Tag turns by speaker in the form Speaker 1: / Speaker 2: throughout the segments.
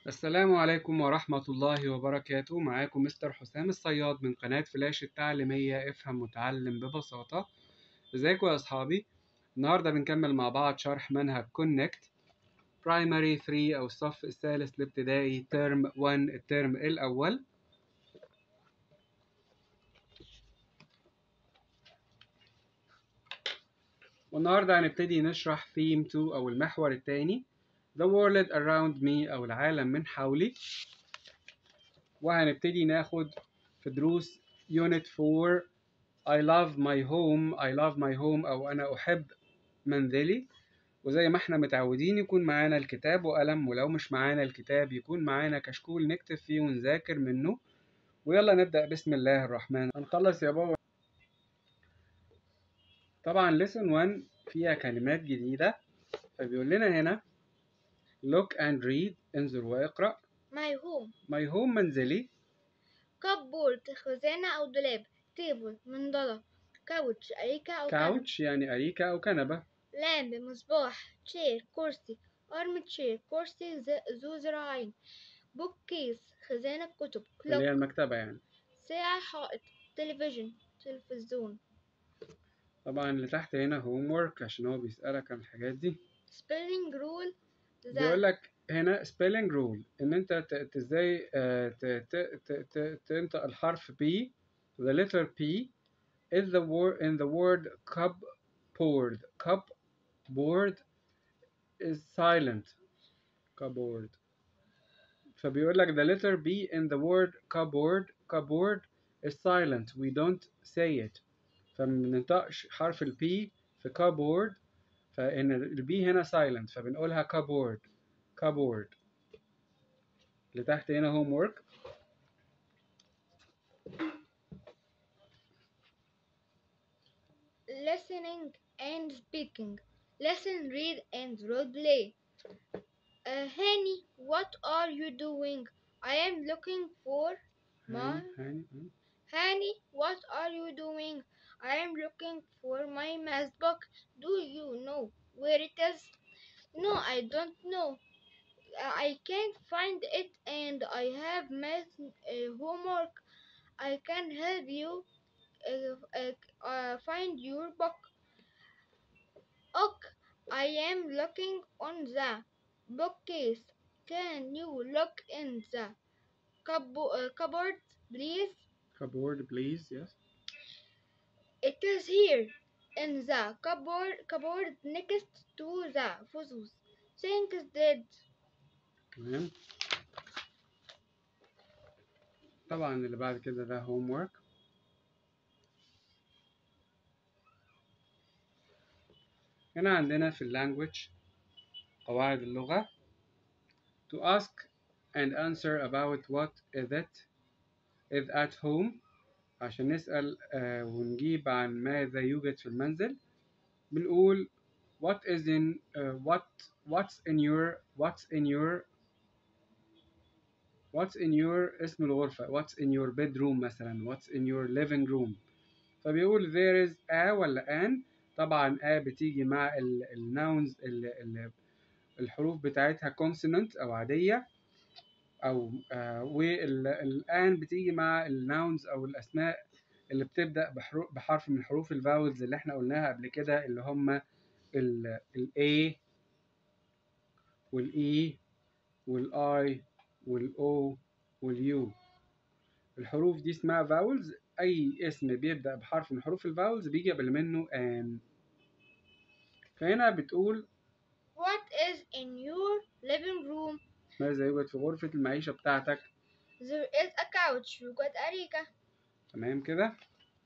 Speaker 1: السلام عليكم ورحمة الله وبركاته معاكم مستر حسام الصياد من قناة فلاش التعليمية افهم وتعلم ببساطة ازيكم يا اصحابي النهاردة بنكمل مع بعض شرح منهج كونكت برايمري 3 او الصف الثالث الابتدائي ترم 1 الترم الاول والنهاردة هنبتدي نشرح theme 2 او المحور الثاني The world around me أو العالم من حولي وهنبتدي ناخد في دروس Unit 4 I love my home I love my home أو أنا أحب منزلي وزي ما احنا متعودين يكون معانا الكتاب وقلم ولو مش معانا الكتاب يكون معانا كشكول نكتب فيه ونذاكر منه ويلا نبدأ بسم الله الرحمن هنخلص يا بابا طبعا lesson 1 فيها كلمات جديدة فبيقول لنا هنا look and read انظر واقرأ
Speaker 2: My home
Speaker 1: my home منزلي
Speaker 2: cupboard خزانة أو دولاب table منضدة couch أريكة أو كنبة
Speaker 1: couch يعني أريكة أو كنبة
Speaker 2: lamp مصباح chair كرسي arm chair كرسي ز- ذو ذراعين bookcase خزانة كتب
Speaker 1: اللي هي
Speaker 2: clock
Speaker 1: المكتبة يعني
Speaker 2: ساعة حائط television تلفزيون
Speaker 1: طبعا اللي تحت هنا homework عشان هو بيسألك عن الحاجات دي
Speaker 2: spelling rule
Speaker 1: بيقول
Speaker 2: the
Speaker 1: لك هنا spelling rule ان انت ت- ت- ازاي آه، ت- ت- ت- ت- تنطق الحرف P the letter P is the word in the word cupboard cupboard is silent cupboard فبيقول لك the letter B in the word cupboard cupboard is silent we don't say it فما بننطقش حرف ال P في cupboard فإن ال B هنا silent فبنقولها cupboard cupboard اللي تحت هنا homework
Speaker 2: listening and speaking listen read and role play uh, Hani what are you doing I am looking for my
Speaker 1: هاني هاني م.
Speaker 2: Hani, what are you doing? I am looking for my math book. Do you know where it is? No, I don't know. Uh, I can't find it and I have math uh, homework. I can help you uh, uh, uh, find your book. Ok, I am looking on the bookcase. Can you look in the cupbo- uh, cupboard, please?
Speaker 1: cupboard please yes
Speaker 2: It is here in the cupboard, cupboard next to the photos. Thanks, Dad.
Speaker 1: تمام طبعا اللي بعد كده ده homework هنا عندنا في language قواعد اللغة to ask and answer about what is it is at home عشان نسأل آه ونجيب عن ماذا يوجد في المنزل بنقول what is in uh, what what's in your what's in your what's in your اسم الغرفة what's in your bedroom مثلا what's in your living room فبيقول there is a ولا an طبعا a بتيجي مع ال ال nouns ال ال الحروف بتاعتها consonant أو عادية أو آه والآن بتيجي مع الناونز أو الأسماء اللي بتبدأ بحرو- بحرف من حروف الفاولز اللي احنا قلناها قبل كده اللي هم ال ال A وال E وال I وال O وال U الحروف دي اسمها فاولز أي اسم بيبدأ بحرف من حروف الفاولز بيجي قبل منه آن فهنا بتقول
Speaker 2: What is in your living room?
Speaker 1: ماذا يوجد في غرفة المعيشة بتاعتك
Speaker 2: There is a couch. يوجد أريكة.
Speaker 1: تمام كده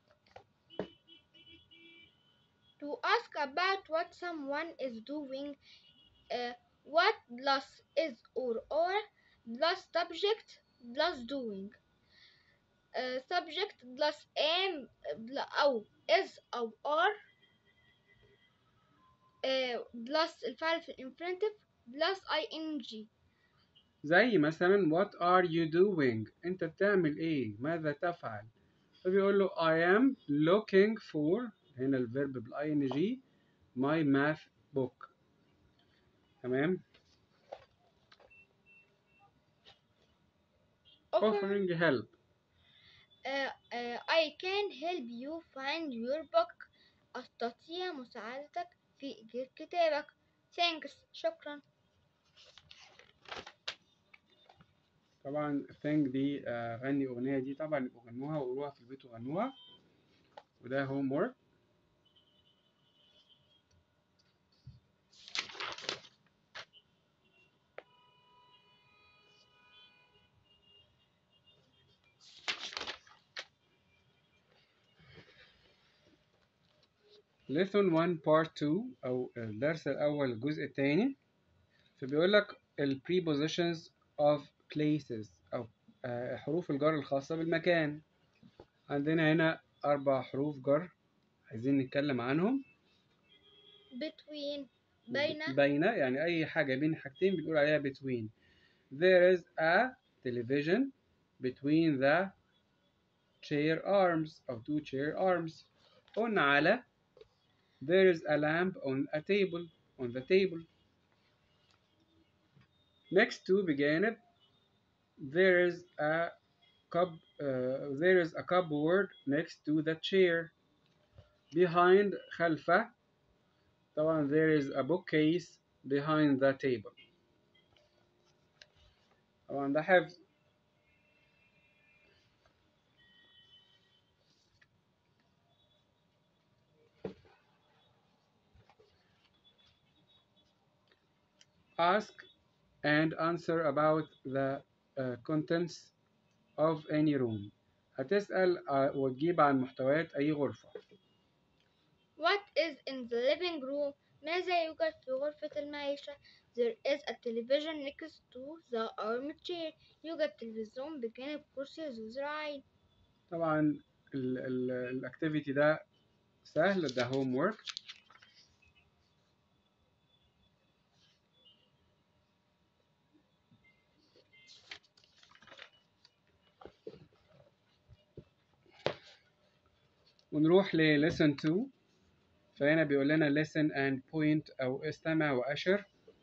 Speaker 2: To ask about what someone is doing, uh, what plus is or are plus subject plus doing. Uh, subject plus am بل- أو is أو are uh, plus الفعل في الانفينيتيف plus ing
Speaker 1: زي مثلا what are you doing انت بتعمل ايه ماذا تفعل فبيقول له I am looking for هنا الفيرب بالاي ان جي my math book تمام
Speaker 2: offer
Speaker 1: offering help
Speaker 2: uh, uh, I can help you find your book أستطيع مساعدتك في إيجاد كتابك thanks شكرا
Speaker 1: طبعا ثانك دي آه، غني أغنية دي طبعا يبقوا غنوها وقولوها في البيت وغنوها وده هوم وورك lesson 1 part 2 أو الدرس الأول الجزء الثاني فبيقول لك ال prepositions of places أو آه، حروف الجر الخاصة بالمكان عندنا هنا أربع حروف جر عايزين نتكلم عنهم
Speaker 2: between بين
Speaker 1: بين يعني أي حاجة بين حاجتين بنقول عليها between there is a television between the chair arms أو two chair arms قلنا على there is a lamp on a table on the table next to بجانب there is a cup uh, there is a cupboard next to the chair behind خلفه طبعا there is a bookcase behind the table طبعا ده حفظ ask and answer about the uh, contents of any room هتسأل uh, وتجيب عن محتويات أي غرفة
Speaker 2: What is in the living room ماذا يوجد في غرفة المعيشة There is a television next to the armchair يوجد تلفزيون بجانب كرسي ذو ذراعين
Speaker 1: طبعا الاكتيفيتي ده سهل ده هوم وورك ونروح ل lesson 2 فهنا بيقول لنا listen and point أو استمع وأشر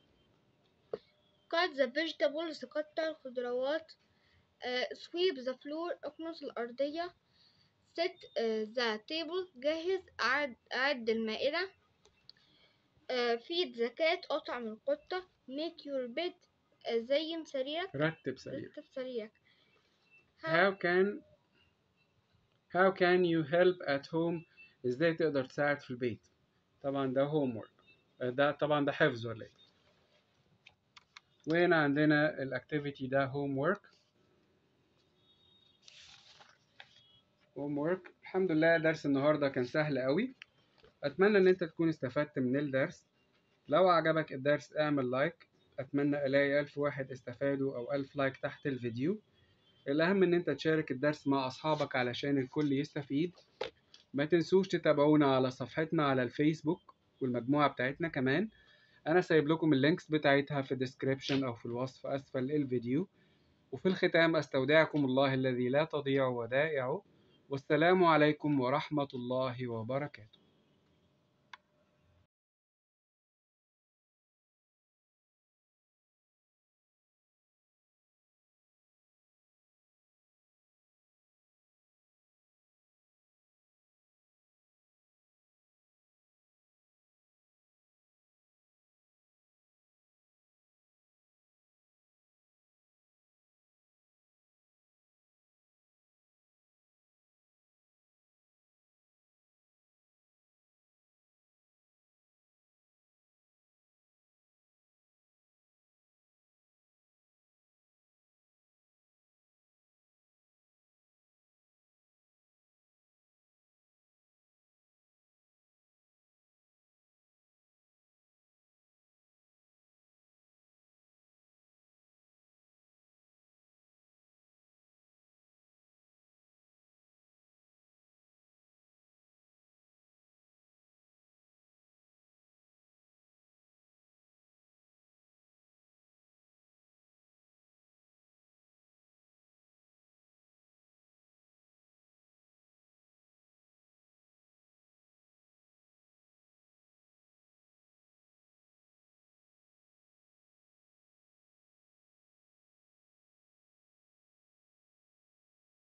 Speaker 2: cut the vegetables قطع الخضروات uh, sweep the floor اكنس الأرضية set uh, the table جهز أعد, أعد المائدة uh, feed the cat أطعم القطة make your bed uh, زين سريرك
Speaker 1: رتب سرير
Speaker 2: رتب سريرك
Speaker 1: how can how can you help at home ازاي تقدر تساعد في البيت طبعا ده هوم وورك ده طبعا ده حفظ ولا ايه وهنا عندنا الاكتيفيتي ده هوم وورك هوم وورك الحمد لله درس النهارده كان سهل قوي اتمنى ان انت تكون استفدت من الدرس لو عجبك الدرس اعمل لايك اتمنى الاقي الف واحد استفادوا او الف لايك تحت الفيديو الأهم إن أنت تشارك الدرس مع أصحابك علشان الكل يستفيد ما تنسوش تتابعونا على صفحتنا على الفيسبوك والمجموعة بتاعتنا كمان أنا سايب لكم اللينكس بتاعتها في الديسكريبشن أو في الوصف أسفل الفيديو وفي الختام أستودعكم الله الذي لا تضيع ودائعه والسلام عليكم ورحمة الله وبركاته